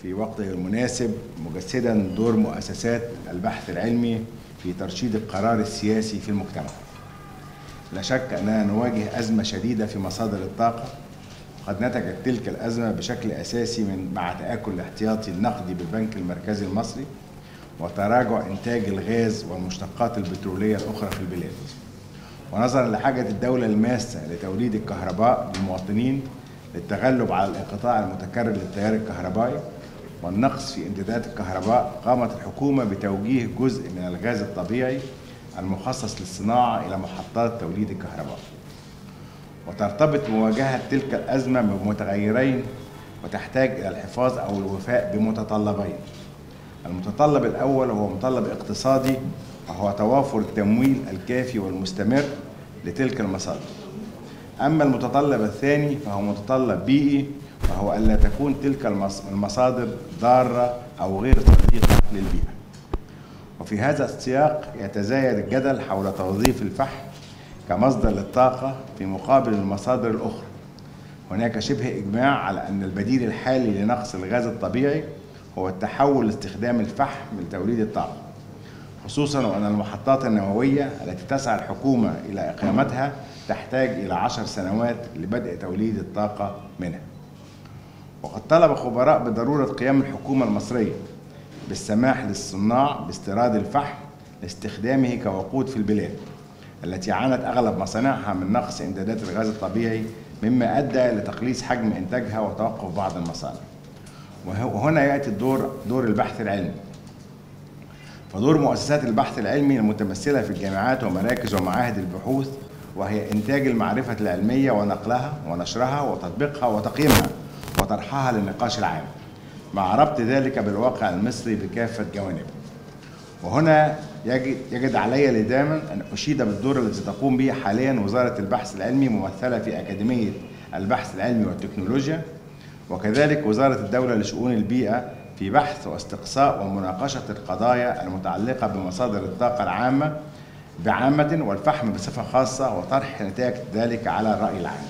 في وقته المناسب مجسدا دور مؤسسات البحث العلمي في ترشيد القرار السياسي في المجتمع. لا شك اننا نواجه ازمه شديده في مصادر الطاقه قد نتجت تلك الازمه بشكل اساسي من مع تاكل الاحتياطي النقدي بالبنك المركزي المصري وتراجع انتاج الغاز والمشتقات البتروليه الاخرى في البلاد. ونظرا لحاجه الدوله الماسه لتوليد الكهرباء للمواطنين للتغلب على الانقطاع المتكرر للتيار الكهربائي والنقص في امدادات الكهرباء قامت الحكومة بتوجيه جزء من الغاز الطبيعي المخصص للصناعة إلى محطات توليد الكهرباء وترتبط مواجهة تلك الأزمة بمتغيرين وتحتاج إلى الحفاظ أو الوفاء بمتطلبين المتطلب الأول هو متطلب اقتصادي وهو توافر التمويل الكافي والمستمر لتلك المصادر أما المتطلب الثاني فهو متطلب بيئي وهو ألا تكون تلك المصادر ضارة أو غير صديقة للبيئة وفي هذا السياق يتزايد الجدل حول توظيف الفحم كمصدر للطاقة في مقابل المصادر الأخرى هناك شبه إجماع على أن البديل الحالي لنقص الغاز الطبيعي هو التحول لاستخدام الفحم لتوليد الطاقة خصوصا وأن المحطات النووية التي تسعى الحكومة إلى إقامتها تحتاج إلى عشر سنوات لبدء توليد الطاقة منها وقد طلب خبراء بضرورة قيام الحكومة المصرية بالسماح للصناع باستيراد الفحم لاستخدامه كوقود في البلاد التي عانت أغلب مصانعها من نقص إمدادات الغاز الطبيعي مما أدى لتقليص حجم إنتاجها وتوقف بعض المصانع وهنا يأتي الدور دور البحث العلمي فدور مؤسسات البحث العلمي المتمثلة في الجامعات ومراكز ومعاهد البحوث وهي إنتاج المعرفة العلمية ونقلها ونشرها وتطبيقها وتقييمها وطرحها للنقاش العام مع ربط ذلك بالواقع المصري بكافة جوانبه وهنا يجد, يجد علي لداما أن أشيد بالدور الذي تقوم به حاليا وزارة البحث العلمي ممثلة في أكاديمية البحث العلمي والتكنولوجيا وكذلك وزارة الدولة لشؤون البيئة في بحث واستقصاء ومناقشة القضايا المتعلقة بمصادر الطاقة العامة بعامة والفحم بصفة خاصة وطرح نتائج ذلك على الرأي العام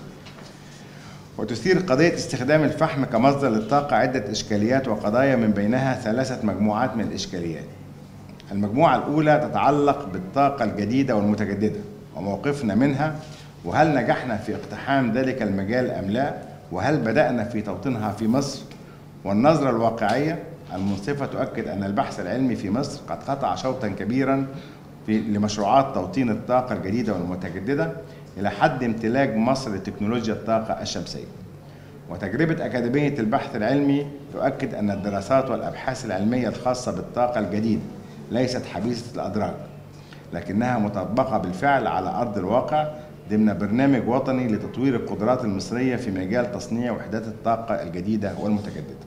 وتثير قضية استخدام الفحم كمصدر للطاقة عدة إشكاليات وقضايا من بينها ثلاثة مجموعات من الإشكاليات المجموعة الأولى تتعلق بالطاقة الجديدة والمتجددة وموقفنا منها وهل نجحنا في اقتحام ذلك المجال أم لا وهل بدأنا في توطينها في مصر والنظرة الواقعية المنصفة تؤكد أن البحث العلمي في مصر قد قطع شوطا كبيرا في لمشروعات توطين الطاقة الجديدة والمتجددة إلى حد امتلاك مصر لتكنولوجيا الطاقة الشمسية وتجربة أكاديمية البحث العلمي تؤكد أن الدراسات والأبحاث العلمية الخاصة بالطاقة الجديدة ليست حبيسة الأدراج لكنها مطبقة بالفعل على أرض الواقع ضمن برنامج وطني لتطوير القدرات المصرية في مجال تصنيع وحدات الطاقة الجديدة والمتجددة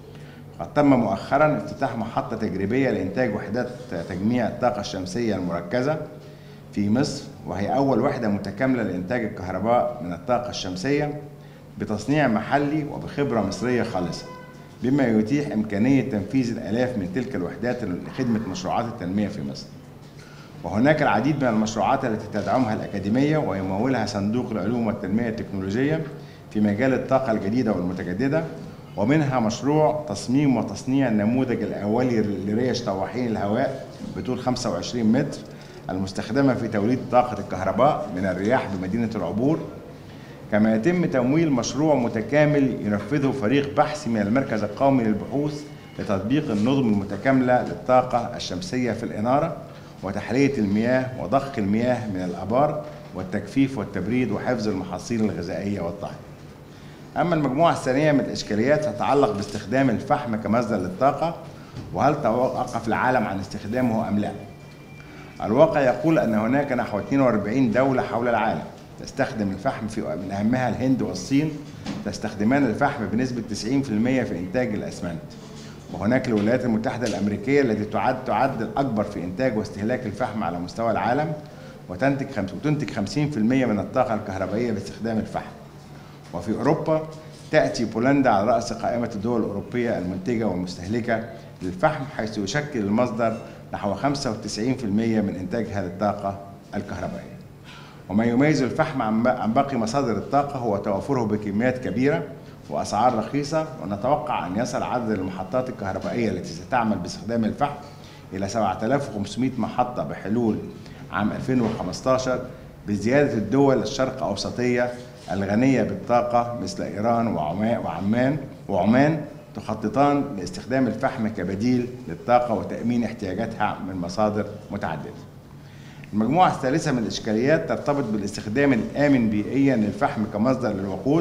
قد تم مؤخرا افتتاح محطة تجريبية لإنتاج وحدات تجميع الطاقة الشمسية المركزة في مصر وهي أول وحدة متكاملة لإنتاج الكهرباء من الطاقة الشمسية بتصنيع محلي وبخبرة مصرية خالصة بما يتيح إمكانية تنفيذ الآلاف من تلك الوحدات لخدمة مشروعات التنمية في مصر وهناك العديد من المشروعات التي تدعمها الأكاديمية ويمولها صندوق العلوم والتنمية التكنولوجية في مجال الطاقة الجديدة والمتجددة ومنها مشروع تصميم وتصنيع النموذج الأولي لريش طواحين الهواء بطول 25 متر المستخدمة في توليد طاقة الكهرباء من الرياح بمدينة العبور كما يتم تمويل مشروع متكامل ينفذه فريق بحثي من المركز القومي للبحوث لتطبيق النظم المتكاملة للطاقة الشمسية في الإنارة وتحلية المياه وضخ المياه من الآبار والتجفيف والتبريد وحفظ المحاصيل الغذائية والطهي أما المجموعة الثانية من الإشكاليات تتعلق باستخدام الفحم كمصدر للطاقة وهل توقف العالم عن استخدامه أم لا؟ الواقع يقول أن هناك نحو 42 دولة حول العالم تستخدم الفحم في من أهمها الهند والصين تستخدمان الفحم بنسبة 90% في إنتاج الأسمنت وهناك الولايات المتحدة الأمريكية التي تعد تعد الأكبر في إنتاج واستهلاك الفحم على مستوى العالم وتنتج وتنتج 50% من الطاقة الكهربائية باستخدام الفحم وفي أوروبا تأتي بولندا على رأس قائمة الدول الأوروبية المنتجة والمستهلكة للفحم حيث يشكل المصدر نحو 95% من إنتاجها للطاقة الكهربائية وما يميز الفحم عن باقي مصادر الطاقة هو توافره بكميات كبيرة وأسعار رخيصة ونتوقع أن يصل عدد المحطات الكهربائية التي ستعمل باستخدام الفحم إلى 7500 محطة بحلول عام 2015 بزيادة الدول الشرق أوسطية الغنية بالطاقة مثل إيران وعمان وعمان تخططان لاستخدام الفحم كبديل للطاقة وتأمين احتياجاتها من مصادر متعددة. المجموعة الثالثة من الإشكاليات ترتبط بالاستخدام الآمن بيئيا للفحم كمصدر للوقود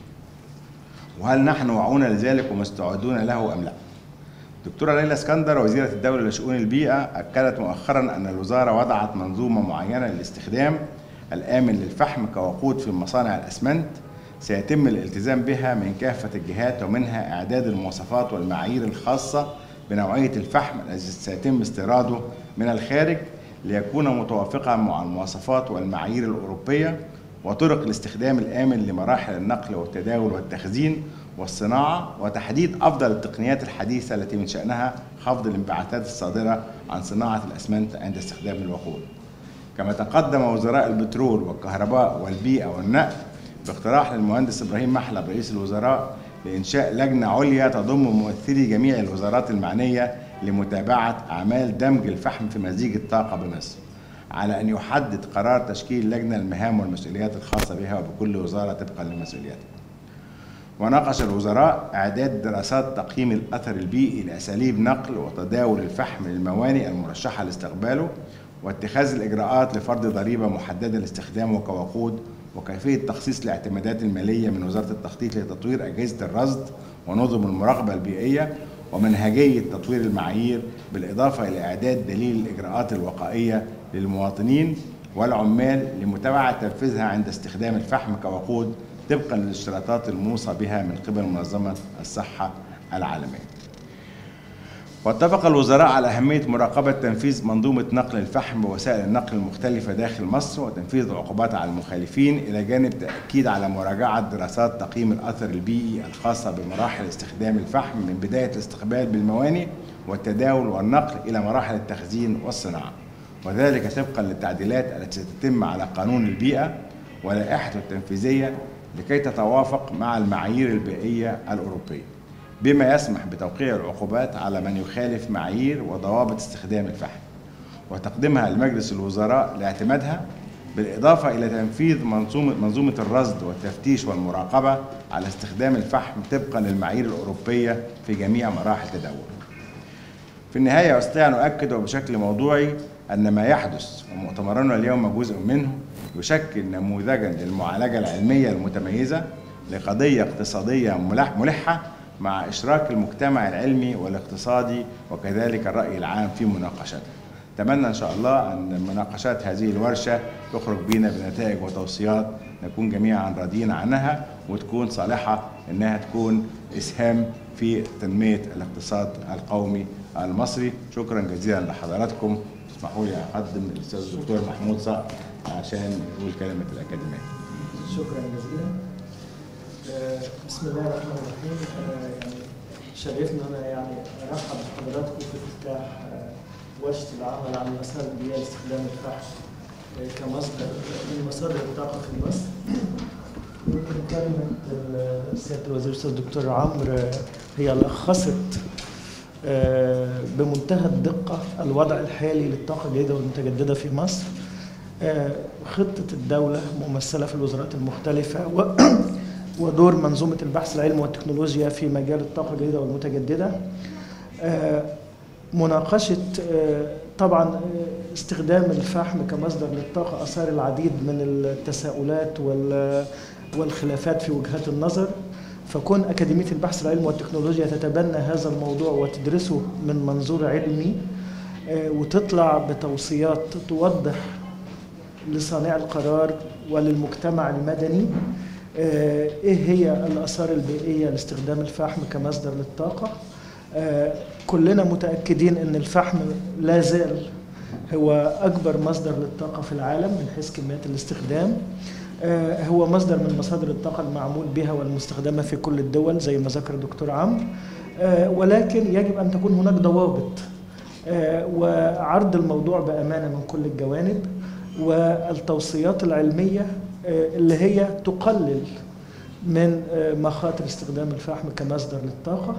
وهل نحن واعون لذلك ومستعدون له أم لا؟ دكتورة ليلى اسكندر وزيرة الدولة لشؤون البيئة أكدت مؤخرا أن الوزارة وضعت منظومة معينة للاستخدام الآمن للفحم كوقود في مصانع الأسمنت سيتم الالتزام بها من كافة الجهات ومنها إعداد المواصفات والمعايير الخاصة بنوعية الفحم الذي سيتم استيراده من الخارج ليكون متوافقا مع المواصفات والمعايير الأوروبية وطرق الاستخدام الآمن لمراحل النقل والتداول والتخزين والصناعة وتحديد أفضل التقنيات الحديثة التي من شأنها خفض الانبعاثات الصادرة عن صناعة الأسمنت عند استخدام الوقود كما تقدم وزراء البترول والكهرباء والبيئة والنقل باقتراح للمهندس إبراهيم محلب رئيس الوزراء لإنشاء لجنة عليا تضم ممثلي جميع الوزارات المعنية لمتابعة أعمال دمج الفحم في مزيج الطاقة بمصر على أن يحدد قرار تشكيل لجنة المهام والمسؤوليات الخاصة بها وبكل وزارة طبقا لمسؤولياتها وناقش الوزراء إعداد دراسات تقييم الأثر البيئي لأساليب نقل وتداول الفحم للموانئ المرشحة لاستقباله واتخاذ الإجراءات لفرض ضريبة محددة لاستخدامه كوقود وكيفية تخصيص الاعتمادات المالية من وزارة التخطيط لتطوير أجهزة الرصد ونظم المراقبة البيئية ومنهجية تطوير المعايير بالإضافة إلى إعداد دليل الإجراءات الوقائية للمواطنين والعمال لمتابعة تنفيذها عند استخدام الفحم كوقود طبقا للاشتراطات الموصى بها من قبل منظمة الصحة العالمية واتفق الوزراء على أهمية مراقبة تنفيذ منظومة نقل الفحم بوسائل النقل المختلفة داخل مصر وتنفيذ العقوبات على المخالفين إلى جانب تأكيد على مراجعة دراسات تقييم الأثر البيئي الخاصة بمراحل استخدام الفحم من بداية الاستقبال بالموانئ والتداول والنقل إلى مراحل التخزين والصناعة وذلك طبقا للتعديلات التي ستتم على قانون البيئة ولائحته التنفيذية لكي تتوافق مع المعايير البيئية الأوروبية بما يسمح بتوقيع العقوبات على من يخالف معايير وضوابط استخدام الفحم وتقديمها لمجلس الوزراء لاعتمادها بالإضافة إلى تنفيذ منظومة, منظومة الرصد والتفتيش والمراقبة على استخدام الفحم طبقا للمعايير الأوروبية في جميع مراحل تداوله في النهاية أستطيع أن أؤكد وبشكل موضوعي أن ما يحدث ومؤتمرنا اليوم جزء منه يشكل نموذجا للمعالجة العلمية المتميزة لقضية اقتصادية ملحة مع إشراك المجتمع العلمي والاقتصادي وكذلك الرأي العام في مناقشتها أتمنى إن شاء الله أن مناقشات هذه الورشة تخرج بنا بنتائج وتوصيات نكون جميعا راضيين عنها وتكون صالحة أنها تكون إسهام في تنمية الاقتصاد القومي المصري شكرا جزيلا لحضراتكم اسمحوا لي أقدم الأستاذ الدكتور محمود صقر عشان يقول كلمة الأكاديمية شكرا جزيلا بسم الله الرحمن الرحيم يعني شرفنا انا يعني ارحب بحضراتكم في افتتاح ورشه العمل عن مسار البيئه لاستخدام الفحم كمصدر من مصادر الطاقه في مصر. يمكن كلمه سياده الوزير الاستاذ الدكتور عمرو هي لخصت بمنتهى الدقه الوضع الحالي للطاقه الجديده والمتجدده في مصر. خطه الدوله ممثله في الوزارات المختلفه و ودور منظومة البحث العلمي والتكنولوجيا في مجال الطاقة الجديدة والمتجددة مناقشة طبعا استخدام الفحم كمصدر للطاقة أثار العديد من التساؤلات والخلافات في وجهات النظر فكون أكاديمية البحث العلمي والتكنولوجيا تتبنى هذا الموضوع وتدرسه من منظور علمي وتطلع بتوصيات توضح لصانع القرار وللمجتمع المدني ايه هي الاثار البيئيه لاستخدام الفحم كمصدر للطاقه كلنا متاكدين ان الفحم لا زال هو اكبر مصدر للطاقه في العالم من حيث كميات الاستخدام هو مصدر من مصادر الطاقه المعمول بها والمستخدمه في كل الدول زي ما ذكر الدكتور عمرو ولكن يجب ان تكون هناك ضوابط وعرض الموضوع بامانه من كل الجوانب والتوصيات العلميه اللي هي تقلل من مخاطر استخدام الفحم كمصدر للطاقة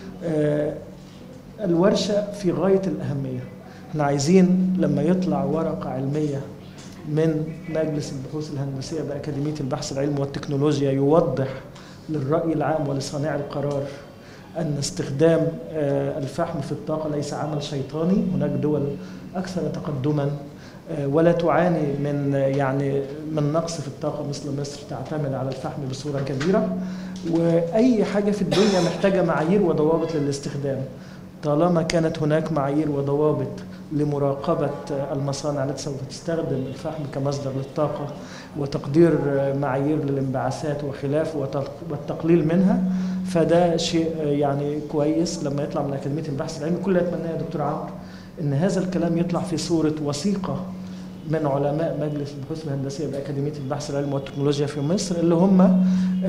الورشة في غاية الأهمية احنا عايزين لما يطلع ورقة علمية من مجلس البحوث الهندسية بأكاديمية البحث العلمي والتكنولوجيا يوضح للرأي العام ولصانع القرار أن استخدام الفحم في الطاقة ليس عمل شيطاني هناك دول أكثر تقدما ولا تعاني من يعني من نقص في الطاقة مثل مصر تعتمد على الفحم بصورة كبيرة وأي حاجة في الدنيا محتاجة معايير وضوابط للاستخدام طالما كانت هناك معايير وضوابط لمراقبة المصانع التي سوف تستخدم الفحم كمصدر للطاقة وتقدير معايير للانبعاثات وخلافه والتقليل منها فده شيء يعني كويس لما يطلع من أكاديمية البحث العلمي كل يتمناه يا دكتور عمرو ان هذا الكلام يطلع في صوره وثيقه من علماء مجلس البحوث الهندسيه باكاديميه البحث العلمي والتكنولوجيا في مصر اللي هم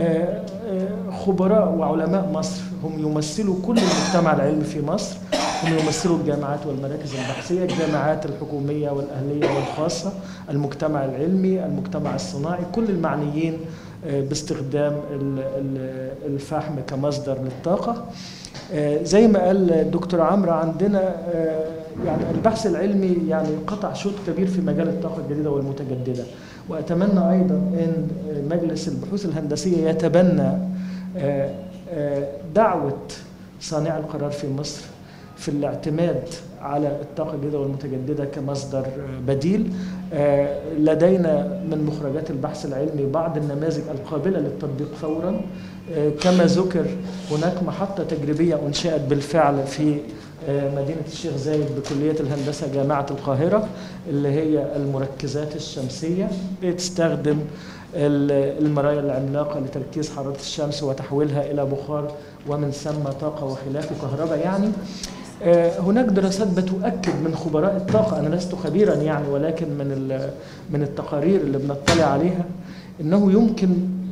خبراء وعلماء مصر هم يمثلوا كل المجتمع العلمي في مصر هم يمثلوا الجامعات والمراكز البحثيه الجامعات الحكوميه والاهليه والخاصه المجتمع العلمي المجتمع الصناعي كل المعنيين باستخدام الفحم كمصدر للطاقه زي ما قال الدكتور عمرو عندنا يعني البحث العلمي يعني قطع شوط كبير في مجال الطاقه الجديده والمتجدده واتمنى ايضا ان مجلس البحوث الهندسيه يتبنى دعوه صانع القرار في مصر في الاعتماد على الطاقة الجديدة والمتجددة كمصدر بديل لدينا من مخرجات البحث العلمي بعض النماذج القابلة للتطبيق فورا كما ذكر هناك محطة تجريبية أنشأت بالفعل في مدينة الشيخ زايد بكلية الهندسة جامعة القاهرة اللي هي المركزات الشمسية بتستخدم المرايا العملاقة لتركيز حرارة الشمس وتحويلها إلى بخار ومن ثم طاقة وخلافه كهرباء يعني هناك دراسات بتؤكد من خبراء الطاقة أنا لست خبيرا يعني ولكن من من التقارير اللي بنطلع عليها أنه يمكن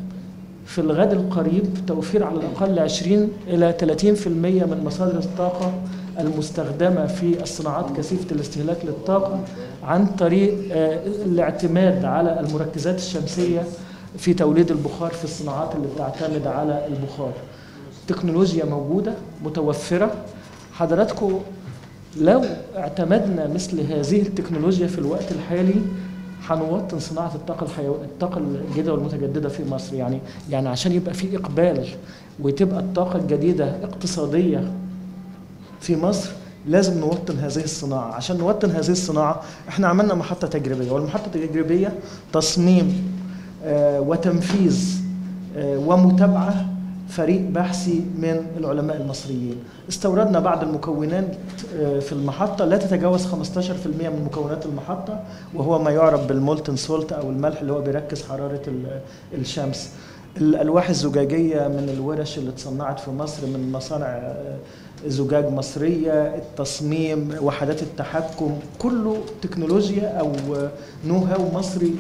في الغد القريب توفير على الأقل 20 إلى 30% من مصادر الطاقة المستخدمة في الصناعات كثيفة الاستهلاك للطاقة عن طريق الاعتماد على المركزات الشمسية في توليد البخار في الصناعات اللي بتعتمد على البخار تكنولوجيا موجودة متوفرة حضراتكم لو اعتمدنا مثل هذه التكنولوجيا في الوقت الحالي هنوطن صناعه الطاقه الحيو... الطاقه الجديده والمتجدده في مصر يعني يعني عشان يبقى في اقبال وتبقى الطاقه الجديده اقتصاديه في مصر لازم نوطن هذه الصناعه عشان نوطن هذه الصناعه احنا عملنا محطه تجريبيه والمحطه التجريبيه تصميم آه وتنفيذ آه ومتابعه فريق بحثي من العلماء المصريين استوردنا بعض المكونات في المحطة لا تتجاوز 15% من مكونات المحطة وهو ما يعرف بالمولتن سولت أو الملح اللي هو بيركز حرارة الشمس الألواح الزجاجية من الورش اللي اتصنعت في مصر من مصانع زجاج مصرية التصميم وحدات التحكم كله تكنولوجيا أو نو هاو مصري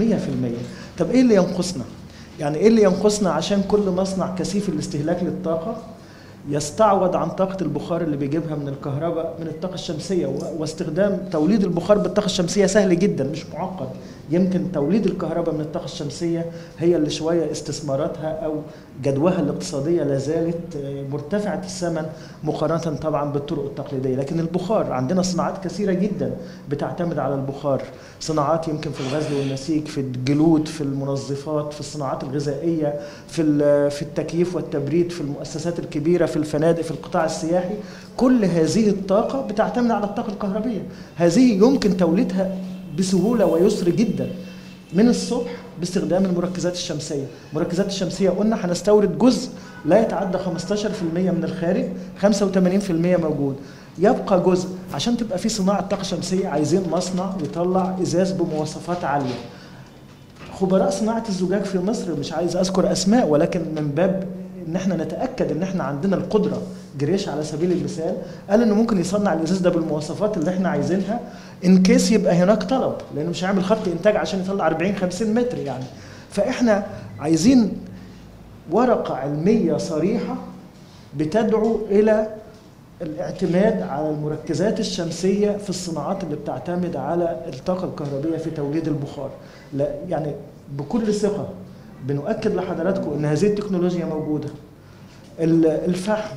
100% طب إيه اللي ينقصنا؟ يعني ايه اللي ينقصنا عشان كل مصنع كثيف الاستهلاك للطاقه يستعوض عن طاقة البخار اللي بيجيبها من الكهرباء من الطاقة الشمسية واستخدام توليد البخار بالطاقة الشمسية سهل جدا مش معقد يمكن توليد الكهرباء من الطاقة الشمسية هي اللي شوية استثماراتها أو جدواها الاقتصادية لازالت مرتفعة الثمن مقارنة طبعا بالطرق التقليدية لكن البخار عندنا صناعات كثيرة جدا بتعتمد على البخار صناعات يمكن في الغزل والنسيج في الجلود في المنظفات في الصناعات الغذائية في في التكييف والتبريد في المؤسسات الكبيرة في الفنادق في القطاع السياحي كل هذه الطاقة بتعتمد على الطاقة الكهربية هذه يمكن توليدها بسهولة ويسر جدا من الصبح باستخدام المركزات الشمسية المركزات الشمسية قلنا هنستورد جزء لا يتعدى 15% من الخارج 85% موجود يبقى جزء عشان تبقى في صناعة طاقة شمسية عايزين مصنع يطلع إزاز بمواصفات عالية خبراء صناعة الزجاج في مصر مش عايز أذكر أسماء ولكن من باب ان احنا نتاكد ان احنا عندنا القدره جريش على سبيل المثال قال انه ممكن يصنع الازاز ده بالمواصفات اللي احنا عايزينها ان كيس يبقى هناك طلب لانه مش هيعمل خط انتاج عشان يطلع 40 50 متر يعني فاحنا عايزين ورقه علميه صريحه بتدعو الى الاعتماد على المركزات الشمسيه في الصناعات اللي بتعتمد على الطاقه الكهربيه في توليد البخار لا يعني بكل ثقه بنؤكد لحضراتكم ان هذه التكنولوجيا موجوده ال- الفحم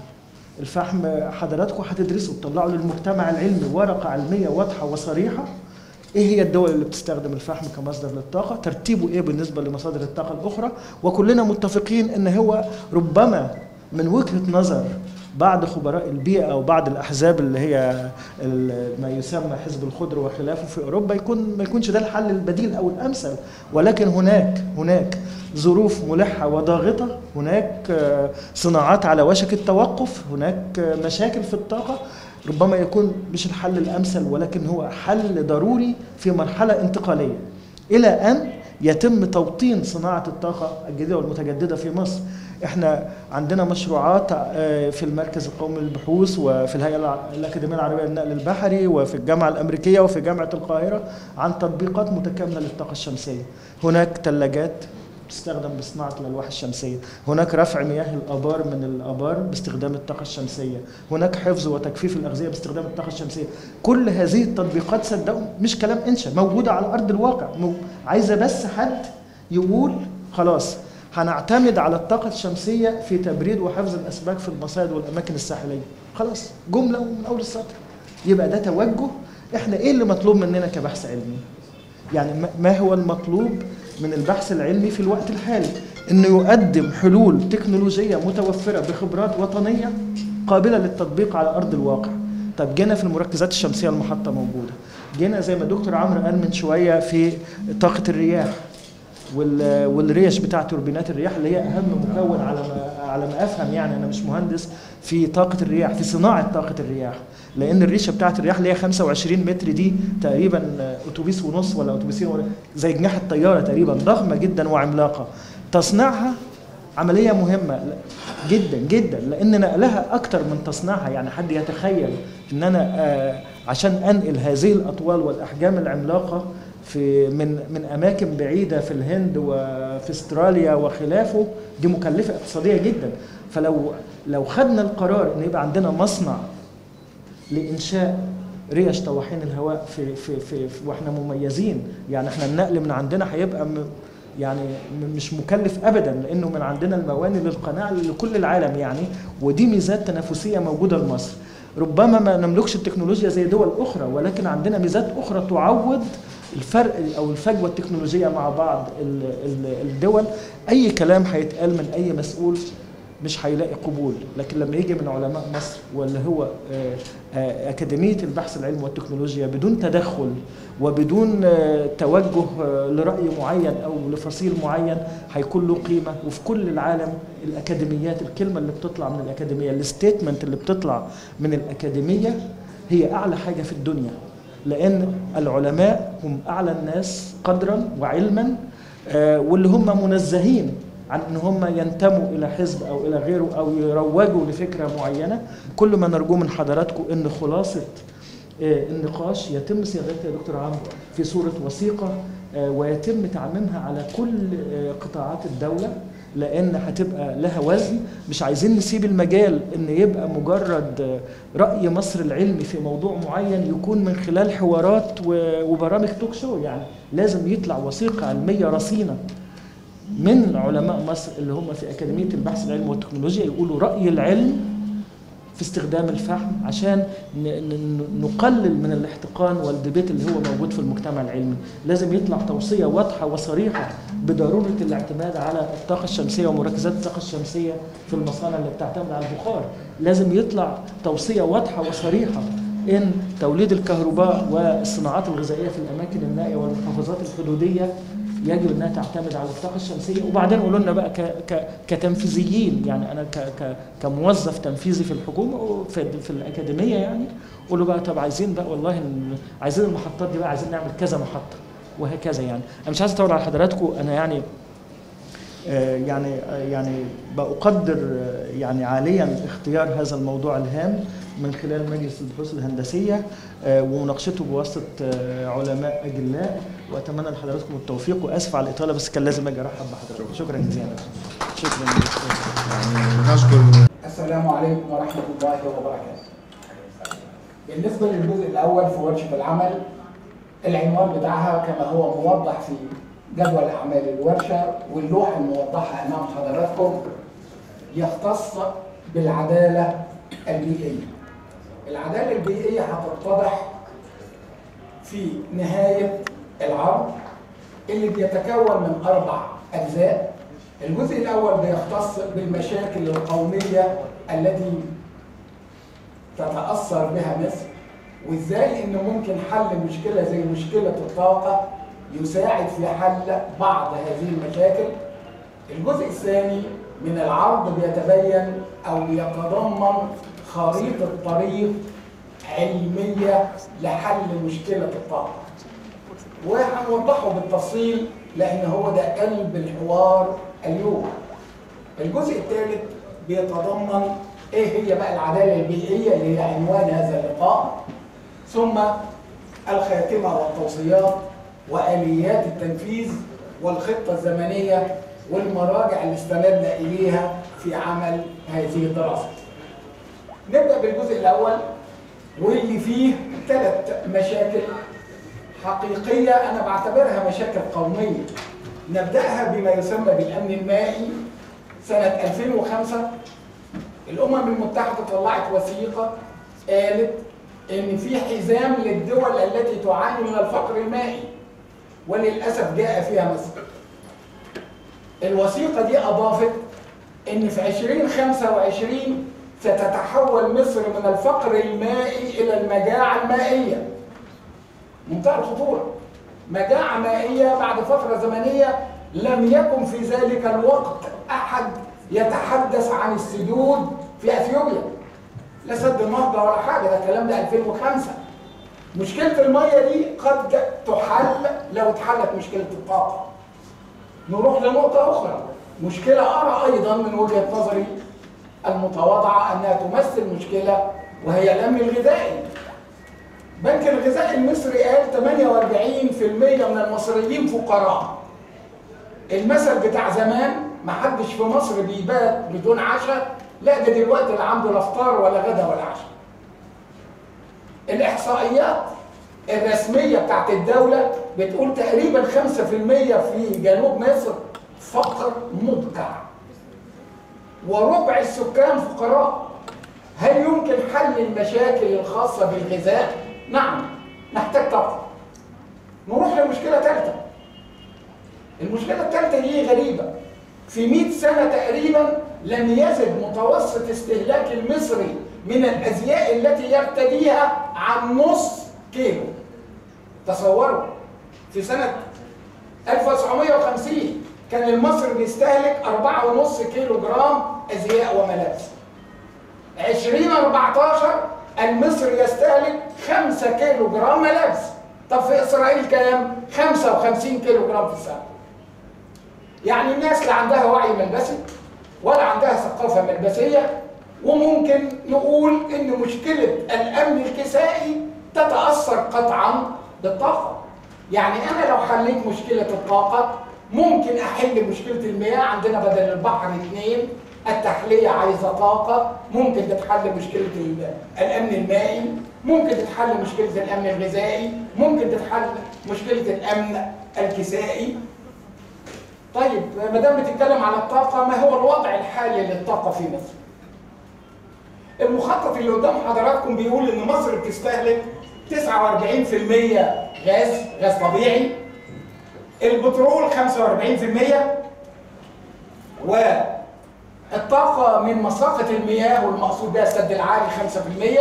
الفحم حضراتكم هتدرسوا تطلعوا للمجتمع العلمي ورقه علميه واضحه وصريحه ايه هي الدول اللي بتستخدم الفحم كمصدر للطاقه ترتيبه ايه بالنسبه لمصادر الطاقه الاخرى وكلنا متفقين ان هو ربما من وجهه نظر بعض خبراء البيئه او بعض الاحزاب اللي هي ال- ما يسمى حزب الخضر وخلافه في اوروبا يكون ما يكونش ده الحل البديل او الامثل ولكن هناك هناك ظروف ملحه وضاغطه هناك آه، صناعات على وشك التوقف هناك آه، مشاكل في الطاقه ربما يكون مش الحل الامثل ولكن هو حل ضروري في مرحله انتقاليه الى ان يتم توطين صناعه الطاقه الجديده والمتجدده في مصر احنا عندنا مشروعات آه، في المركز القومي للبحوث وفي الهيئه الع- الاكاديميه العربيه للنقل البحري وفي الجامعه الامريكيه وفي جامعه القاهره عن تطبيقات متكامله للطاقه الشمسيه هناك ثلاجات تستخدم بصناعة الألواح الشمسية هناك رفع مياه الآبار من الآبار باستخدام الطاقة الشمسية هناك حفظ وتجفيف الأغذية باستخدام الطاقة الشمسية كل هذه التطبيقات صدقوا مش كلام إنشا موجودة على أرض الواقع مو- عايزة بس حد يقول خلاص هنعتمد على الطاقة الشمسية في تبريد وحفظ الأسماك في المصايد والأماكن الساحلية خلاص جملة من أول السطر يبقى ده توجه احنا ايه اللي مطلوب مننا كبحث علمي يعني ما- ما هو المطلوب من البحث العلمي في الوقت الحالي انه يقدم حلول تكنولوجيه متوفره بخبرات وطنيه قابله للتطبيق على ارض الواقع طب جينا في المركزات الشمسيه المحطه موجوده جينا زي ما دكتور عمرو قال من شويه في طاقه الرياح وال- والريش بتاع توربينات الرياح اللي هي اهم مكون على ما على ما افهم يعني انا مش مهندس في طاقه الرياح في صناعه طاقه الرياح لان الريشه بتاعت الرياح اللي هي 25 متر دي تقريبا اتوبيس ونص ولا اتوبيسين ولا زي جناح الطياره تقريبا ضخمه جدا وعملاقه تصنيعها عمليه مهمه جدا جدا لان نقلها اكتر من تصنيعها يعني حد يتخيل ان انا آه، عشان انقل هذه الاطوال والاحجام العملاقه في من من اماكن بعيده في الهند وفي استراليا وخلافه دي مكلفه اقتصاديه جدا فلو لو خدنا القرار ان يبقى عندنا مصنع لانشاء ريش طواحين الهواء في في في, في واحنا مميزين يعني احنا النقل من عندنا هيبقى م يعني م- مش مكلف ابدا لانه من عندنا المواني للقناع لكل العالم يعني ودي ميزات تنافسيه موجوده لمصر ربما ما نملكش التكنولوجيا زي دول اخرى ولكن عندنا ميزات اخرى تعوض الفرق او الفجوه التكنولوجيه مع بعض ال- ال- الدول اي كلام هيتقال من اي مسؤول مش هيلاقي قبول لكن لما يجي من علماء مصر واللي هو آه، آه، أكاديمية البحث العلمي والتكنولوجيا بدون تدخل وبدون آه، توجه آه، لرأي معين أو لفصيل معين هيكون له قيمة وفي كل العالم الأكاديميات الكلمة اللي بتطلع من الأكاديمية الستيتمنت اللي بتطلع من الأكاديمية هي أعلى حاجة في الدنيا لأن العلماء هم أعلى الناس قدرا وعلما آه، واللي هم منزهين عن ان هم ينتموا الى حزب او الى غيره او يروجوا لفكره معينه كل ما نرجوه من حضراتكم ان خلاصه آه، النقاش يتم صياغتها يا دكتور عمرو في صوره وثيقه آه، ويتم تعميمها على كل آه، قطاعات الدوله لان هتبقى لها وزن مش عايزين نسيب المجال ان يبقى مجرد آه، راي مصر العلمي في موضوع معين يكون من خلال حوارات و- وبرامج توك شو يعني لازم يطلع وثيقه علميه رصينه من علماء مصر اللي هم في أكاديمية البحث العلمي والتكنولوجيا يقولوا رأي العلم في استخدام الفحم عشان ن- ن- نقلل من الاحتقان والديبيت اللي هو موجود في المجتمع العلمي لازم يطلع توصية واضحة وصريحة بضرورة الاعتماد على الطاقة الشمسية ومركزات الطاقة الشمسية في المصانع اللي بتعتمد على البخار لازم يطلع توصية واضحة وصريحة ان توليد الكهرباء والصناعات الغذائيه في الاماكن النائيه والمحافظات الحدوديه يجب انها تعتمد على الطاقه الشمسيه وبعدين قولوا لنا بقى ك ك كتنفيذيين يعني انا ك ك كموظف تنفيذي في الحكومه في, في الاكاديميه يعني قولوا بقى طب عايزين بقى والله ن- عايزين المحطات دي بقى عايزين نعمل كذا محطه وهكذا يعني انا مش عايز اطول على حضراتكم انا يعني آه، يعني آه، يعني بقدر آه، يعني عاليا اختيار هذا الموضوع الهام من خلال مجلس البحوث الهندسيه آه، ومناقشته بواسطه آه، علماء اجلاء واتمنى لحضراتكم التوفيق واسف على الاطاله بس كان لازم اجي ارحب بحضراتكم شكرا جزيلا شكرا جزيلا نشكر السلام عليكم ورحمة الله وبركاته. بالنسبة للجزء الأول في ورشة العمل العنوان بتاعها كما هو موضح في جدول اعمال الورشه واللوحه الموضحه امام حضراتكم يختص بالعداله البيئيه. العداله البيئيه هتتضح في نهايه العرض اللي بيتكون من اربع اجزاء. الجزء الاول بيختص بالمشاكل القوميه التي تتاثر بها مصر وازاي انه ممكن حل مشكله زي مشكله الطاقه يساعد في حل بعض هذه المشاكل. الجزء الثاني من العرض بيتبين او يتضمن خريطه طريق علميه لحل مشكله الطاقه. وهنوضحه بالتفصيل لان هو ده قلب الحوار اليوم. الجزء الثالث بيتضمن ايه هي بقى العداله البيئيه اللي هي عنوان هذا اللقاء ثم الخاتمه والتوصيات واليات التنفيذ والخطه الزمنيه والمراجع اللي استندنا اليها في عمل هذه الدراسه. نبدا بالجزء الاول واللي فيه ثلاث مشاكل حقيقيه انا بعتبرها مشاكل قوميه. نبداها بما يسمى بالامن المائي سنه 2005 الامم المتحده طلعت وثيقه قالت ان في حزام للدول التي تعاني من الفقر المائي وللاسف جاء فيها مصر. الوثيقه دي اضافت ان في 2025 ستتحول مصر من الفقر المائي الى المجاعه المائيه. منتهى الخطوره. مجاعه مائيه بعد فتره زمنيه لم يكن في ذلك الوقت احد يتحدث عن السدود في اثيوبيا. لا سد النهضه ولا حاجه ده الكلام ده 2005 مشكله الميه دي قد تحل لو اتحلت مشكله الطاقه نروح لنقطه اخرى مشكله ارى ايضا من وجهه نظري المتواضعه انها تمثل مشكله وهي الامن الغذائي بنك الغذاء المصري قال 48% من المصريين فقراء المثل بتاع زمان ما حدش في مصر بيبات بدون عشاء لا ده دلوقتي لا عنده لا فطار ولا غدا ولا عشاء. الإحصائيات الرسمية بتاعت الدولة بتقول تقريبا 5% في جنوب مصر فقر مدقع. وربع السكان فقراء. هل يمكن حل المشاكل الخاصة بالغذاء؟ نعم نحتاج طاقة. نروح لمشكلة ثالثة. المشكلة الثالثة دي غريبة. في 100 سنة تقريبا لم يزد متوسط استهلاك المصري من الازياء التي يرتديها عن نص كيلو تصوروا في سنة 1950 كان المصري بيستهلك 4.5 كيلو جرام ازياء وملابس 2014 المصري يستهلك 5 كيلو جرام ملابس طب في اسرائيل كام 55 كيلو جرام في السنه يعني الناس لا عندها وعي ملبسي ولا عندها ثقافة ملبسية وممكن نقول إن مشكلة الأمن الكسائي تتأثر قطعا بالطاقة. يعني أنا لو حليت مشكلة الطاقة ممكن أحل مشكلة المياه عندنا بدل البحر اثنين التحلية عايزة طاقة ممكن تتحل مشكلة الأمن المائي ممكن تتحل مشكلة الأمن الغذائي ممكن تتحل مشكلة الأمن الكسائي طيب ما دام بتتكلم على الطاقة ما هو الوضع الحالي للطاقة في مصر؟ المخطط اللي قدام حضراتكم بيقول إن مصر بتستهلك 49% غاز غاز طبيعي البترول 45% والطاقة من مساقة المياه والمقصود بها السد العالي 5%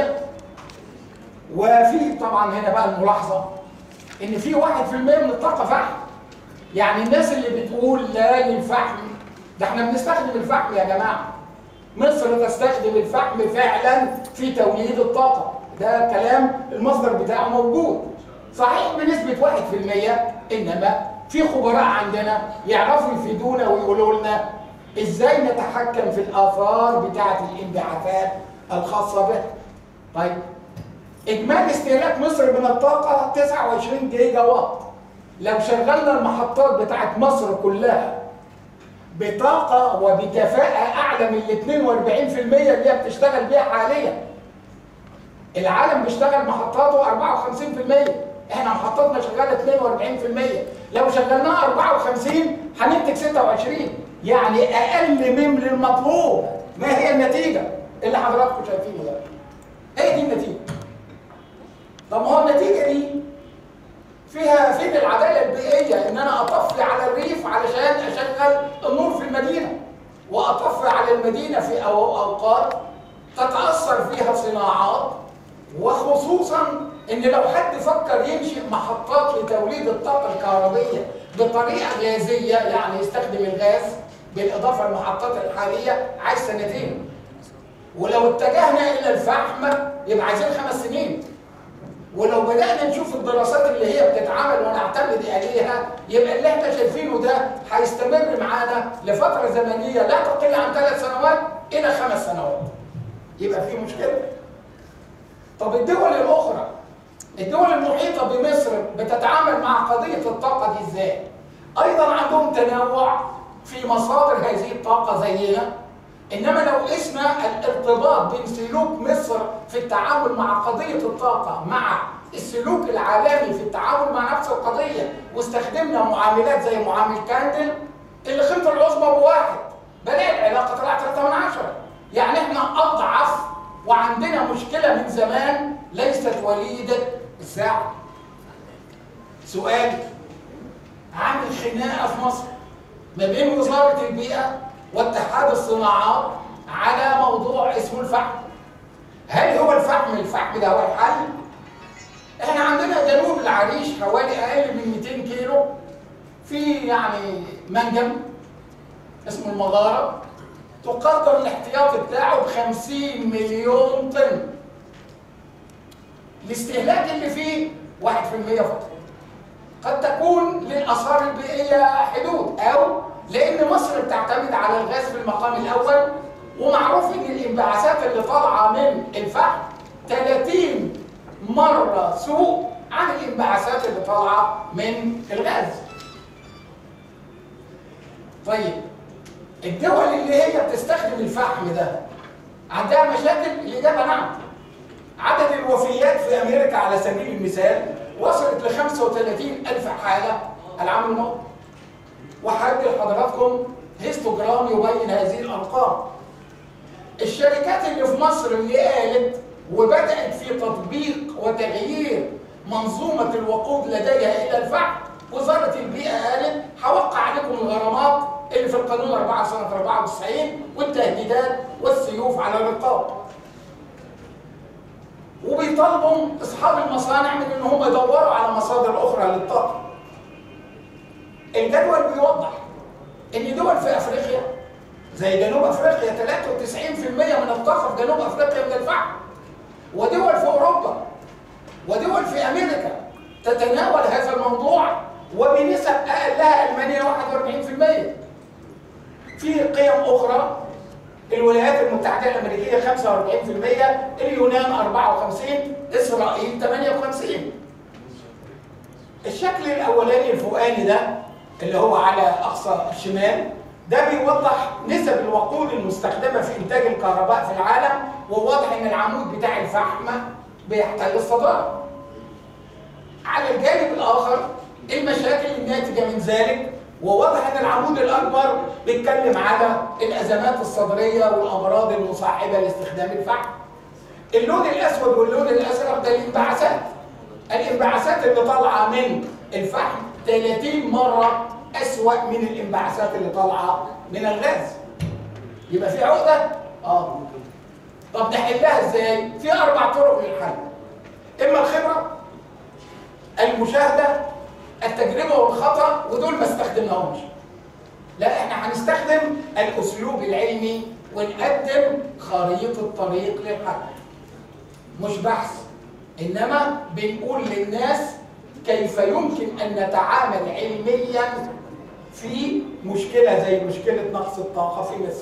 وفي طبعا هنا بقى الملاحظة إن في 1% من الطاقة فحم يعني الناس اللي بتقول لا للفحم ده احنا بنستخدم الفحم يا جماعه مصر تستخدم الفحم فعلا في توليد الطاقه ده كلام المصدر بتاعه موجود صحيح بنسبه 1% انما في خبراء عندنا يعرفوا يفيدونا ويقولوا لنا ازاي نتحكم في الاثار بتاعه الانبعاثات الخاصه به طيب اجمالي استهلاك مصر من الطاقه 29 جيجا واط لو شغلنا المحطات بتاعت مصر كلها بطاقة وبكفاءة أعلى من ال 42% اللي هي بتشتغل بيها حاليا. العالم بيشتغل محطاته 54%، احنا محطاتنا شغالة 42%، لو شغلناها 54 هننتج 26 يعني اقل من المطلوب ما هي النتيجه اللي حضراتكم شايفينه ده هي دي النتيجه طب ما هو النتيجه دي فيها فين العداله البيئيه ان انا اطفي على الريف علشان اشغل النور في المدينه واطفي على المدينه في أو- اوقات تتاثر فيها صناعات وخصوصا ان لو حد فكر ينشئ محطات لتوليد الطاقه الكهربائيه بطريقه غازيه يعني يستخدم الغاز بالاضافه للمحطات الحاليه عايز سنتين ولو اتجهنا الى الفحم يبقى عايزين خمس سنين ولو بدأنا نشوف الدراسات اللي هي بتتعمل ونعتمد عليها يبقى اللي احنا شايفينه ده هيستمر معانا لفترة زمنية لا تقل عن ثلاث سنوات إلى خمس سنوات. يبقى في مشكلة. طب الدول الأخرى الدول المحيطة بمصر بتتعامل مع قضية الطاقة دي ازاي؟ أيضا عندهم تنوع في مصادر هذه الطاقة زينا انما لو قسنا الارتباط بين سلوك مصر في التعامل مع قضيه الطاقه مع السلوك العالمي في التعامل مع نفس القضيه واستخدمنا معاملات زي معامل كاندل اللي قيمته العظمى بواحد بلاقي العلاقه طلعت 3 من 10 يعني احنا اضعف وعندنا مشكله من زمان ليست وليده الساعه سؤال عامل خناقه في مصر ما بين وزاره البيئه واتحاد الصناعات على موضوع اسمه الفحم هل هو الفحم الفحم ده هو الحل احنا عندنا جنوب العريش حوالي اقل من 200 كيلو في يعني منجم اسمه المغاره تقدر الاحتياطي بتاعه ب 50 مليون طن الاستهلاك اللي فيه 1% فقط قد تكون للاثار البيئيه حدود او لان مصر بتعتمد على الغاز في المقام الاول ومعروف ان الانبعاثات اللي طالعه من الفحم 30 مره سوء عن الانبعاثات اللي طالعه من الغاز. طيب الدول اللي هي بتستخدم الفحم ده عندها مشاكل؟ الاجابه نعم. عدد الوفيات في امريكا على سبيل المثال وصلت ل 35 الف حاله العام الماضي. وهدي لحضراتكم هيستوجرام يبين هذه الارقام. الشركات اللي في مصر اللي قالت وبدات في تطبيق وتغيير منظومه الوقود لديها الى الفحم، وزاره البيئه قالت هوقع عليكم الغرامات اللي في القانون 4 سنه 94 والتهديدات والسيوف على الرقاب. وبيطالبوا اصحاب المصانع من ان هم يدوروا على مصادر اخرى للطاقه. الجدول بيوضح ان دول في افريقيا زي جنوب افريقيا 93% من الطاقه في جنوب افريقيا من الفحم ودول في اوروبا ودول في امريكا تتناول هذا الموضوع وبنسب اقلها المانيا 41% في قيم اخرى الولايات المتحده الامريكيه 45% اليونان 54 اسرائيل 58 الشكل الاولاني الفوقاني ده اللي هو على اقصى الشمال ده بيوضح نسب الوقود المستخدمه في انتاج الكهرباء في العالم وواضح ان العمود بتاع الفحم بيحتل الصداره. على الجانب الاخر المشاكل الناتجه من ذلك وواضح ان العمود الاكبر بيتكلم على الازمات الصدريه والامراض المصاحبه لاستخدام الفحم. اللون الاسود واللون الازرق ده الانبعاثات. الانبعاثات اللي طالعه من الفحم 30 مرة أسوأ من الانبعاثات اللي طالعة من الغاز. يبقى في عقدة؟ آه. طب نحلها إزاي؟ في أربع طرق للحل. إما الخبرة، المشاهدة، التجربة والخطأ ودول ما استخدمناهمش. لا احنا هنستخدم الأسلوب العلمي ونقدم خريطة طريق للحل. مش بحث إنما بنقول للناس كيف يمكن أن نتعامل علميا في مشكلة زي مشكلة نقص الطاقة في مصر.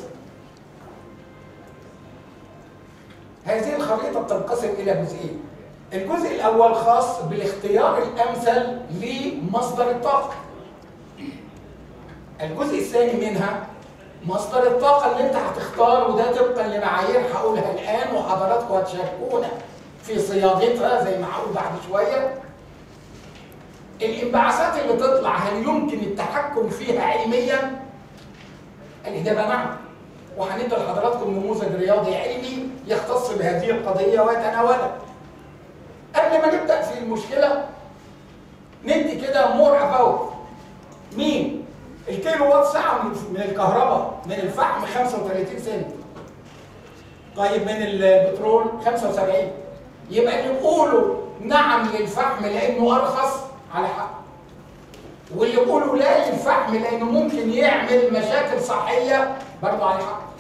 هذه الخريطة بتنقسم إلى جزئين. الجزء الأول خاص بالاختيار الأمثل لمصدر الطاقة. الجزء الثاني منها مصدر الطاقة اللي أنت هتختار وده طبقا لمعايير هقولها الآن وحضراتكم هتشاركونا في صياغتها زي ما هقول بعد شوية الانبعاثات اللي تطلع هل يمكن التحكم فيها علميا؟ الإجابة نعم وهندي لحضراتكم نموذج رياضي علمي يختص بهذه القضية ويتناولها قبل ما نبدأ في المشكلة ندي كده مور اباوت مين؟ الكيلو وات ساعة من الكهرباء من الفحم 35 سنت طيب من البترول 75 يبقى اللي يقولوا نعم للفحم لانه ارخص على حق واللي يقولوا لا للفحم لانه ممكن يعمل مشاكل صحيه برضه على حق